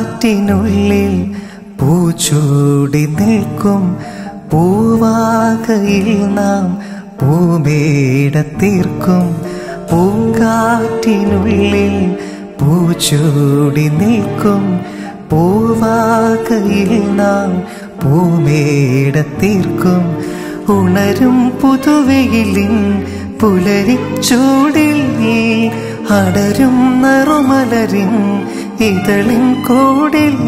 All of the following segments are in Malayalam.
പൂങ്കാറ്റിനുള്ളിൽ പൂച്ചൂടി നിൽക്കും പൂവാകയിൽ നാം പൂമേട തീർക്കും പൂങ്കാറ്റിനുള്ളിൽ പൂച്ചൂടി നിൽക്കും പൂവാകയിൽ നാം പൂമേട തീർക്കും ഉണരും പുതുവെയിലിൻ പുലരിച്ചൂടിൽ അടരും നറുമലരിൻ ഇതളിൻ കോടിൽ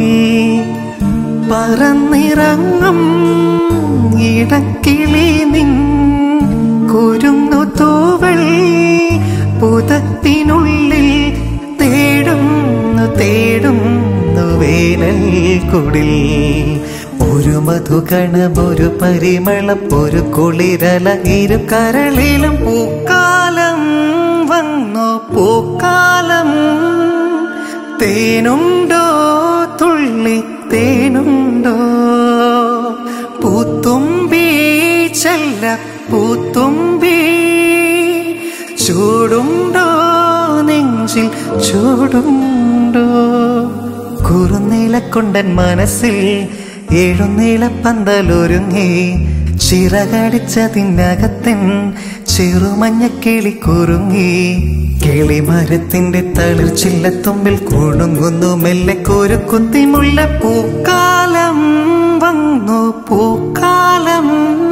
പറന്നിറങ്ങും ഇടക്കിളി നിൻ കുരുന്നു തൂവൽ പുതത്തിനുള്ളിൽ തേടുന്നു തേടുന്നു വേനൽ കുടിൽ ഒരു മധുകണം ഒരു പരിമളം ഒരു കുളിരല ഇരു കരളിലും പൂക്കാലം വന്നു പൂക്കാലം തേനുണ്ടോ തുള്ളി തേനുണ്ടോ പൂത്തുമ്പി ചെല്ല പൂത്തുമ്പി ചൂടുണ്ടോ നെഞ്ചിൽ ചൂടുണ്ടോ കുറുനീലക്കൊണ്ടൻ മനസ്സിൽ എഴുന്നീല പന്തലൊരുങ്ങി ചിറകടിച്ചതിനകത്തൻ ചെറുമഞ്ഞ കിളി കുറുങ്ങി കിളിമരത്തിന്റെ തളിർച്ചില്ലത്തുമ്പിൽ കുണുങ്ങുന്നു മെല്ലെ ഒരു കുത്തിമുള്ള പൂക്കാലം വന്നു പൂക്കാലം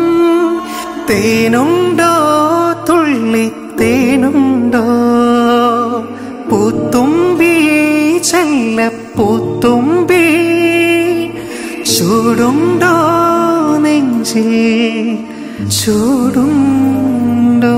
തേനുണ്ടോ തുള്ളി തേനുണ്ടോ പൂത്തുമ്പി ചെല്ല പൂത്തുമ്പി ചൂടുണ്ടോ നെഞ്ചിൽ ചൂടുണ്ടോ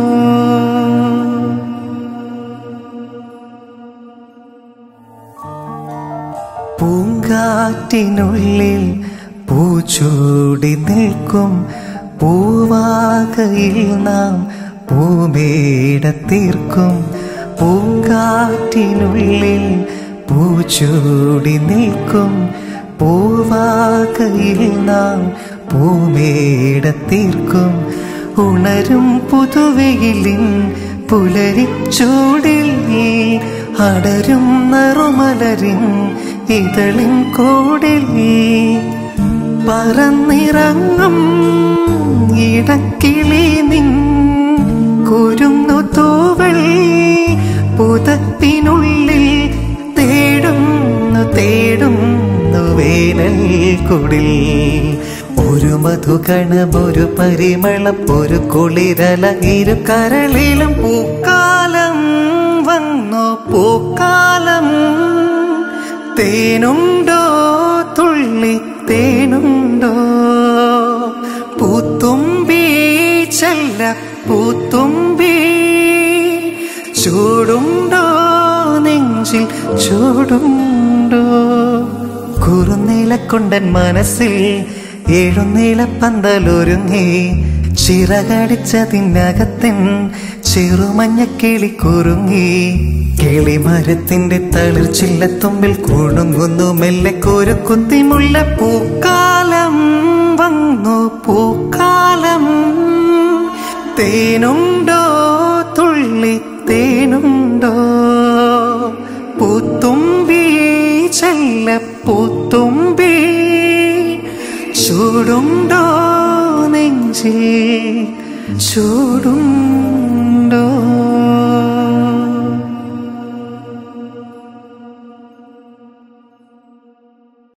പൂങ്കാറ്റിനുള്ളിൽ പൂച്ചൂടി നിൽക്കും പൂവാകയിൽ നാം പൂമേട തീർക്കും പൂങ്കാറ്റിനുള്ളിൽ പൂച്ചൂടി നിൽക്കും പൂവാകയിൽ നാം പൂമേട തീർക്കും ഉണരും പുതുവെയിലിൻ പുലരിച്ചൂടിൽ അടരും നറുമലരിൻ ഇതളിൻ കോടിൽ പറന്നിറങ്ങും ഇടക്കിളി നിൻ കുരുന്നു തൂവൽ പുതത്തിനുള്ളിൽ തേടുന്നു തേടുന്നു വേനൽ കുടിൽ ഒരു മധുകണം ഒരു പരിമളം ഒരു കുളിരല ഇരു കരളിലും പൂക്കാലം വന്നു പൂക്കാലം തേനുണ്ടോ തുള്ളി തേനുണ്ടോ പൂത്തുമ്പി ചെല്ല പൂത്തുമ്പി ചൂടുണ്ടോ നെഞ്ചിൽ ചൂടുണ്ടോ കുറുനീലക്കൊണ്ടൻ മനസ്സിൽ എഴുന്നീല പന്തലൊരുങ്ങി ചിറകടിച്ചതിനകത്തൻ ചെറുമഞ്ഞ കിളി കുറുങ്ങി കിളിമരത്തിന്റെ തളിർച്ചില്ലത്തുമ്പിൽ കുണുങ്ങുന്നു മെല്ലെ ഒരു കുത്തിമുള്ള പൂക്കാലം വന്നു പൂക്കാലം തേനുണ്ടോ തുള്ളി തേനുണ്ടോ പൂത്തുമ്പി ചെല്ല പൂത്തുമ്പി ചൂടുണ്ടോ നെഞ്ചിൽ ചൂടുണ്ടോ